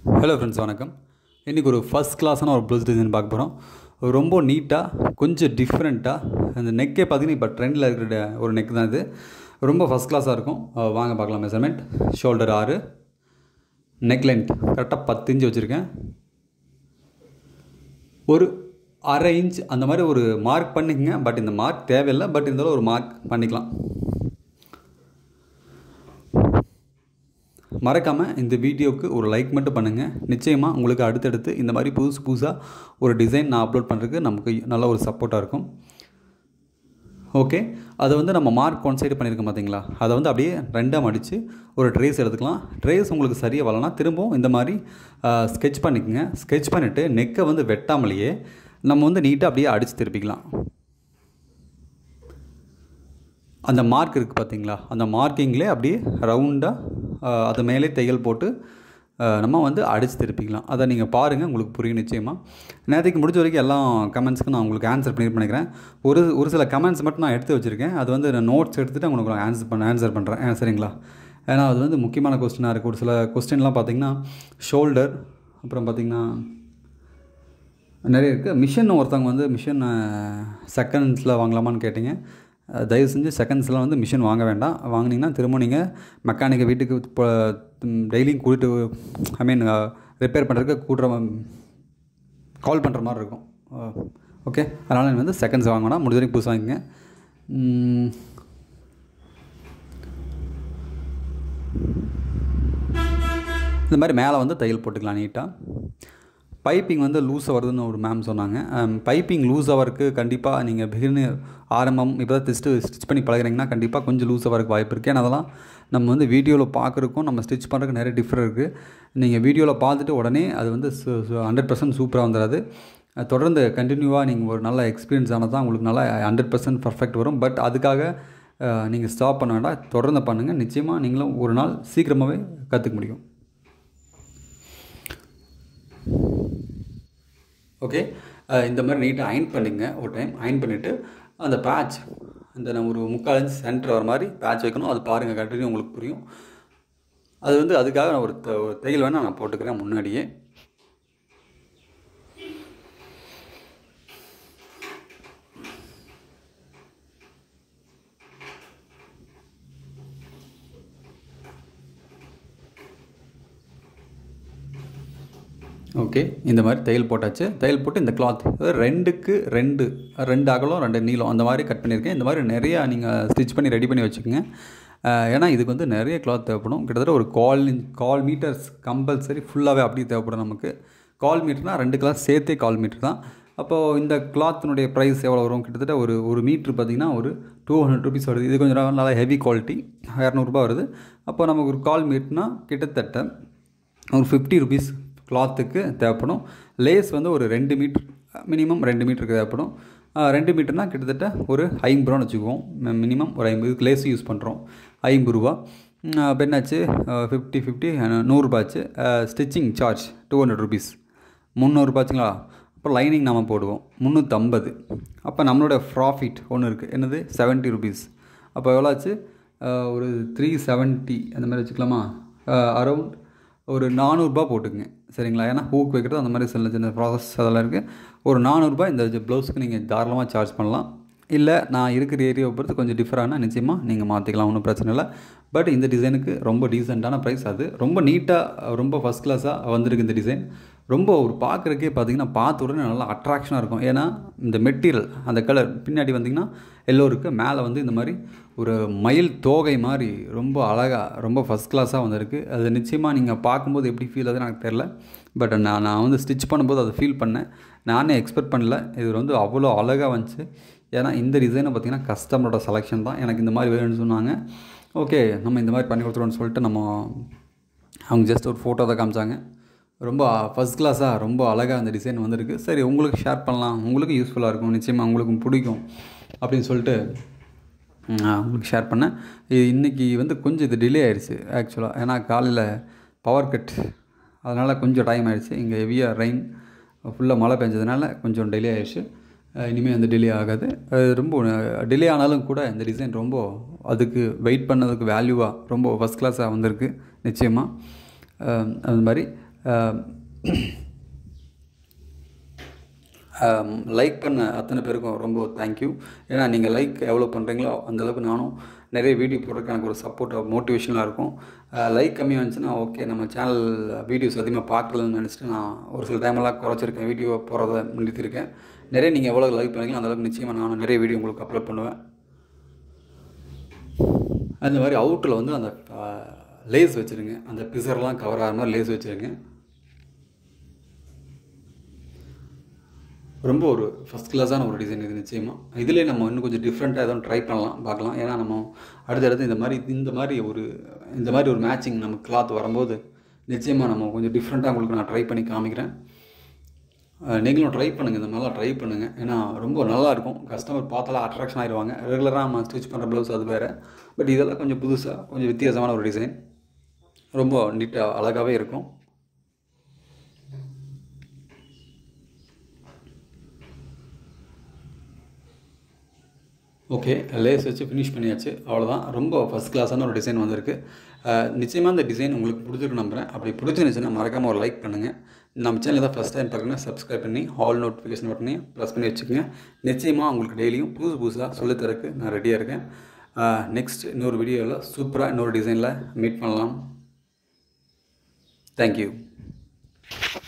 hello friends வணக்கம் இன்றைக்கி ஒரு ஃபஸ்ட் கிளாஸான ஒரு ப்ளவுஸ் டிசைன் பார்க்க போகிறோம் ரொம்ப நீட்டாக கொஞ்சம் டிஃப்ரெண்ட்டாக அந்த நெக்கே பார்த்தீங்கன்னா இப்போ ட்ரெண்டில் இருக்கிற ஒரு நெக் தான் இது ரொம்ப ஃபஸ்ட் கிளாஸாக இருக்கும் அஹ் வாங்க பார்க்கலாம் மெஷர்மெண்ட் ஷோல்டர் ஆறு நெக் லென்த் கரெக்டாக பத்து இன்ச்சு வச்சுருக்கேன் ஒரு அரை இன்ச் அந்த மாதிரி ஒரு மார்க் பண்ணிக்கங்க பட் இந்த மார்க் தேவையில்லை பட் இருந்தாலும் ஒரு மார்க் பண்ணிக்கலாம் மறக்காமல் இந்த வீடியோவுக்கு ஒரு லைக் மட்டும் பண்ணுங்கள் நிச்சயமாக உங்களுக்கு அடுத்தடுத்து இந்த மாதிரி புதுசு புதுசாக ஒரு டிசைன் நான் அப்லோட் பண்ணுறதுக்கு நமக்கு நல்ல ஒரு சப்போர்ட்டாக இருக்கும் ஓகே அதை வந்து நம்ம மார்க் ஒன் சைடு பண்ணியிருக்கோம் பார்த்தீங்களா அதை வந்து அப்படியே ரெண்டாக மடித்து ஒரு ட்ரேஸ் எடுத்துக்கலாம் ட்ரேஸ் உங்களுக்கு சரியாக வரலனா திரும்பவும் இந்த மாதிரி ஸ்கெட்ச் பண்ணிக்கோங்க ஸ்கெட்ச் பண்ணிவிட்டு நெக்கை வந்து வெட்டாமலேயே நம்ம வந்து நீட்டாக அப்படியே அடித்து திருப்பிக்கலாம் அந்த மார்க் இருக்குது பார்த்தீங்களா அந்த மார்க்கிங்லேயே அப்படியே ரவுண்டாக அது மேலே தையல் போட்டு அஹ், நம்ம வந்து அடித்து திருப்பிக்கலாம் அதை நீங்கள் பாருங்கள் உங்களுக்கு புரியும் நிச்சயமாக நேற்றுக்கு முடிஞ்ச வரைக்கும் எல்லா கமெண்ட்ஸ்க்கும் நான் உங்களுக்கு ஆன்சர் பண்ணி பண்ணிக்கிறேன் ஒரு ஒரு சில கமெண்ட்ஸ் மட்டும் நான் எடுத்து வச்சுருக்கேன் அது வந்து நான் நோட்ஸ் எடுத்துகிட்டு உங்களுக்கு நான் ஆன்சர் பண்ண ஆன்சர் பண்ணுறேன் சரிங்களா ஏன்னா அது வந்து முக்கியமான கொஸ்டினாக இருக்குது ஒரு சில கொஸ்டின்லாம் பார்த்தீங்கன்னா ஷோல்டர் அப்புறம் பார்த்தீங்கன்னா நிறைய இருக்குது மிஷின் ஒருத்தவங்க வந்து மிஷின் செகண்ட்ஸில் வாங்கலாமான்னு கேட்டிங்க அஹ் தயவு செஞ்சு செகண்ட்ஸ்லாம் வந்து மிஷின் வாங்க வேண்டாம் வாங்கினீங்கன்னா திரும்ப நீங்கள் மெக்கானிக்கை வீட்டுக்கு இப்போ டெய்லியும் கூட்டிட்டு ஐ மீன் ரிப்பேர் பண்ணுறதுக்கு கூட்டுற கால் பண்ணுற மாதிரி இருக்கும் ஓகே அதனால் நீங்கள் வந்து செகண்ட்ஸ் வாங்க வேணாம் முடிஞ்ச வரைக்கும் புதுசு வாங்கிங்க உம், இந்த மாதிரி மேலே வந்து தையல் போட்டுக்கலாம் நீட்டாக பைப்பிங் வந்து லூஸ் ஆகுதுன்னு ஒரு மேம் சொன்னாங்க பைப்பிங் லூஸ் ஆகிறதுக்கு கண்டிப்பாக நீங்கள் பிகினர் ஆரம்பம் இப்போ தான் டெஸ்ட்டு ஸ்டிச் பண்ணி பழகுறீங்கன்னா கண்டிப்பாக கொஞ்சம் லூஸ் ஆகிறதுக்கு வாய்ப்பு இருக்குது ஏன்னா அதெல்லாம் நம்ம வந்து வீடியோவில் பார்க்குறக்கும் நம்ம ஸ்டிச் பண்ணுறதுக்கு நிறைய டிஃப்ரெண்ட் இருக்குது நீங்கள் வீடியோவில் பார்த்துட்டு உடனே அது வந்து ஹண்ட்ரட் பர்சன்ட் சூப்பராக வந்துடாது அது தொடர்ந்து கண்டினியூவாக நீங்கள் ஒரு நல்ல எக்ஸ்பீரியன்ஸ் ஆனால் தான் உங்களுக்கு நல்லா ஹண்ட்ரட் பர்சன்ட் பர்ஃபெக்ட் வரும் பட் அதுக்காக நீங்கள் ஸ்டாப் பண்ண வேண்டாம் தொடர்ந்து பண்ணுங்கள் நிச்சயமாக நீங்களும் ஒரு நாள் சீக்கிரமாகவே கற்றுக்க முடியும் ஓகே இந்த மாதிரி நீட்டாக அயன் பண்ணிங்க ஒரு டைம் அயன் பண்ணிவிட்டு அந்த பேட்ச் அந்த நம்ம ஒரு முக்கால் இன்ச் சென்டர் வர மாதிரி பேட்ச் வைக்கணும் அது பாருங்கள் கண்டினியூ உங்களுக்கு புரியும் அது வந்து அதுக்காக நான் ஒரு த- ஒரு தையல் வேணால் நான் போட்டுக்கிறேன் முன்னாடியே ஓகே இந்த மாதிரி தையல் போட்டாச்சு தையல் போட்டு இந்த கிளாத் ரெண்டுக்கு ரெண்டு ரெண்டு அகலம் ரெண்டு நீளம் அந்த மாதிரி கட் பண்ணியிருக்கேன் இந்த மாதிரி நிறையா நீங்கள் ஸ்டிச் பண்ணி ரெடி பண்ணி வச்சுக்கோங்க அஹ் ஏன்னா இதுக்கு வந்து நிறைய கிளாத் தேவைப்படும் கிட்டத்தட்ட ஒரு கால் இன்ச் கால் மீட்டர்ஸ் கம்பல்சரி ஃபுல்லாகவே அப்படி தேவைப்படும் நமக்கு கால் மீட்டர்னால் ரெண்டு கிளாஸ் சேர்த்தே கால் மீட்டர் தான் அப்போது இந்த கிளாத்தினுடைய ப்ரைஸ் எவ்வளோ வரும் கிட்டத்தட்ட ஒரு ஒரு மீட்ரு பார்த்திங்கன்னா ஒரு டூ ஹண்ட்ரட் ருபீஸ் வருது இது கொஞ்சம் நல்லா ஹெவி குவாலிட்டி இரநூறுபா வருது அப்போ நமக்கு ஒரு கால் மீட்டர்னா கிட்டத்தட்ட ஒரு ஃபிஃப்டி ருபீஸ் கிளாத்துக்கு தேவைப்படும் லேஸ் வந்து ஒரு ரெண்டு மீட்டர் மினிமம் ரெண்டு மீட்டருக்கு தேவைப்படும் ஆஹ் ரெண்டு மீட்டர்னால் கிட்டத்தட்ட ஒரு ஐம்பது ரூபான்னு வச்சுக்குவோம் மினிமம் ஒரு ஐம்பது இதுக்கு லேஸ் யூஸ் பண்ணுறோம் ஐம்பது ரூபா உம், அப்போ என்னாச்சு ஃபிஃப்டி ஃபிஃப்டி நூறுரூபாச்சு stitching charge two hundred rupees முந்நூறுபாச்சுங்களா அப்புறம் லைனிங் நம்ம போடுவோம் முந்நூற்றம்பது அப்போ நம்மளோட ப்ராஃபிட் ஒன்று இருக்குது என்னது செவன்ட்டி ருபீஸ் அப்போ எவ்வளோ ஆச்சு ஆஹ் ஒரு த்ரீ செவன்ட்டி அந்த மாதிரி வச்சுக்கலாமா அரௌண்ட் ஒரு நானூறுரூபா போட்டுக்குங்க சரிங்களா ஏன்னா ஹூக் வைக்கிறது அந்த மாதிரி சின்ன சின்ன ப்ராசஸ் அதெல்லாம் இருக்குது ஒரு நானூறுரூபா இந்த ப்ளவுஸ்க்கு நீங்கள் தாராளமாக சார்ஜ் பண்ணலாம் இல்லை நான் இருக்கிற ஏரியாவை பொறுத்து கொஞ்சம் டிஃபரானா நிச்சயமாக நீங்கள் மாற்றிக்கலாம் ஒன்றும் பிரச்சனை இல்லை பட் இந்த டிசைனுக்கு ரொம்ப டீசெண்டான ப்ரைஸ் அது ரொம்ப நீட்டாக ரொம்ப ஃபஸ்ட் கிளாஸாக வந்திருக்கு இந்த டிசைன் ரொம்ப ஒரு பார்க்குறக்கே பார்த்தீங்கன்னா பார்த்த உடனே நல்லா அட்ராக்ஷனாக இருக்கும் ஏன்னா இந்த மெட்டீரியல் அந்த கலர் பின்னாடி வந்தீங்கன்னா எல்லோ இருக்குது மேலே வந்து இந்த மாதிரி ஒரு மயில் தோகை மாதிரி ரொம்ப அழகாக ரொம்ப ஃபஸ்ட் கிளாஸாக வந்திருக்கு அது நிச்சயமாக நீங்கள் பார்க்கும்போது எப்படி ஃபீல் ஆகுதுன்னு எனக்கு தெரில பட் நான் நான் வந்து ஸ்டிச் பண்ணும்போது அதை ஃபீல் பண்ணேன் நானே எக்ஸ்பெக்ட் பண்ணல இது வந்து அவ்வளோ அழகாக வந்துச்சு ஏன்னா இந்த டிசைனை பார்த்தீங்கன்னா கஸ்டமரோட செலெக்ஷன் தான் எனக்கு இந்த மாதிரி வேணும்னு சொன்னாங்க ஓகே நம்ம இந்த மாதிரி பண்ணி கொடுத்துருவோம்னு சொல்லிட்டு நம்ம அவங்க ஜஸ்ட் ஒரு ஃபோட்டோ தான் காமிச்சாங்க ரொம்ப ஃபஸ்ட் கிளாஸாக ரொம்ப அழகாக அந்த டிசைன் வந்திருக்கு சரி உங்களுக்கு ஷேர் பண்ணலாம் உங்களுக்கு யூஸ்ஃபுல்லாக இருக்கும் நிச்சயமாக உங்களுக்கும் பிடிக்கும் அப்படின்னு சொல்லிட்டு நான் உங்களுக்கு ஷேர் பண்ணேன் இது இன்றைக்கி வந்து கொஞ்சம் இது டிலே ஆயிடுச்சு ஆக்சுவலாக ஏன்னா காலையில் பவர் கட் அதனால் கொஞ்சம் டைம் ஆயிடுச்சு இங்கே ஹெவியாக ரெயின் ஃபுல்லாக மழை பெஞ்சதுனால கொஞ்சம் டிலே ஆயிடுச்சு இனிமேல் அந்த டிலே ஆகாது அது ரொம்ப டிலே ஆனாலும் கூட இந்த டிசைன் ரொம்ப அதுக்கு வெயிட் பண்ணதுக்கு வேல்யூவாக ரொம்ப ஃபஸ்ட் கிளாஸாக வந்திருக்கு நிச்சயமாக அது மாதிரி லைக் பண்ண அத்தனை பேருக்கும் ரொம்ப தேங்க்யூ ஏன்னா நீங்கள் லைக் எவ்வளோ பண்ணுறீங்களோ அந்தளவுக்கு நானும் நிறைய வீடியோ போடுறதுக்கு எனக்கு ஒரு சப்போர்ட் மோட்டிவேஷனாக இருக்கும் லைக் கம்மியாக இருந்துச்சுன்னா ஓகே நம்ம சேனல் வீடியோஸ் அதிகமாக பார்க்கலன்னு நினச்சிட்டு நான் ஒரு சில டைமெல்லாம் குறைச்சிருக்கேன் வீடியோ போகிறத நிறுத்திருக்கேன் நிறைய நீங்கள் எவ்வளோ லைக் பண்ணுறீங்களோ அந்தளவுக்கு நிச்சயமாக நானும் நிறைய வீடியோ உங்களுக்கு அப்லோட் பண்ணுவேன் அந்த மாதிரி அவுட்டில் வந்து அந்த லேஸ் வச்சுருங்க அந்த பிசர்லாம் கவர் ஆகிற மாதிரி லேஸ் வச்சுருங்க ரொம்ப ஒரு ஃபஸ்ட் கிளாஸான ஒரு டிசைன் இது நிச்சயமாக இதிலே நம்ம இன்னும் கொஞ்சம் டிஃப்ரெண்ட்டாக எதுவும் ட்ரை பண்ணலாம் பார்க்கலாம் ஏன்னா நம்ம அடுத்தடுத்து இந்த மாதிரி இந்த மாதிரி ஒரு இந்த மாதிரி ஒரு மேட்சிங் நம்ம கிளாத் வரும்போது நிச்சயமாக நம்ம கொஞ்சம் டிஃப்ரெண்ட்டாக உங்களுக்கு நான் ட்ரை பண்ணி காமிக்கிறேன் நீங்களும் ட்ரை பண்ணுங்கள் இந்த மாதிரிலாம் ட்ரை பண்ணுங்கள் ஏன்னா ரொம்ப நல்லாயிருக்கும் கஸ்டமர் பார்த்தாலும் அட்ராக்ஷன் ஆயிடுவாங்க ரெகுலராக நம்ம ஸ்டிச் பண்ணுற ப்ளவுஸ் அது வேறு பட் இதெல்லாம் கொஞ்சம் புதுசாக கொஞ்சம் வித்தியாசமான ஒரு டிசைன் ரொம்ப நீட்டாக அழகாகவே இருக்கும் ஓகே லேஸ் வச்சு ஃபினிஷ் பண்ணியாச்சு அவ்வளோதான் ரொம்ப ஃபஸ்ட் கிளாஸான ஒரு டிசைன் வந்திருக்கு நிச்சயமாக அந்த டிசைன் உங்களுக்கு பிடிச்சிருக்கு நம்புகிறேன் அப்படி பிடிச்சிருந்துச்சுன்னா மறக்காமல் ஒரு லைக் பண்ணுங்கள் நம்ம சேனல் தான் ஃபஸ்ட் டைம் பார்க்குறேன்னா சப்ஸ்கிரைப் பண்ணி ஆல் நோட்டிஃபிகேஷன் பட்டனே ப்ரெஸ் பண்ணி வச்சுக்கோங்க நிச்சயமாக உங்களுக்கு டெய்லியும் புதுசு புதுசாக சொல்லித்தரக்கு நான் ரெடியாக இருக்கேன் நெக்ஸ்ட் இன்னொரு வீடியோவில் சூப்பராக இன்னொரு டிசைனில் மீட் பண்ணலாம் தேங்க்யூ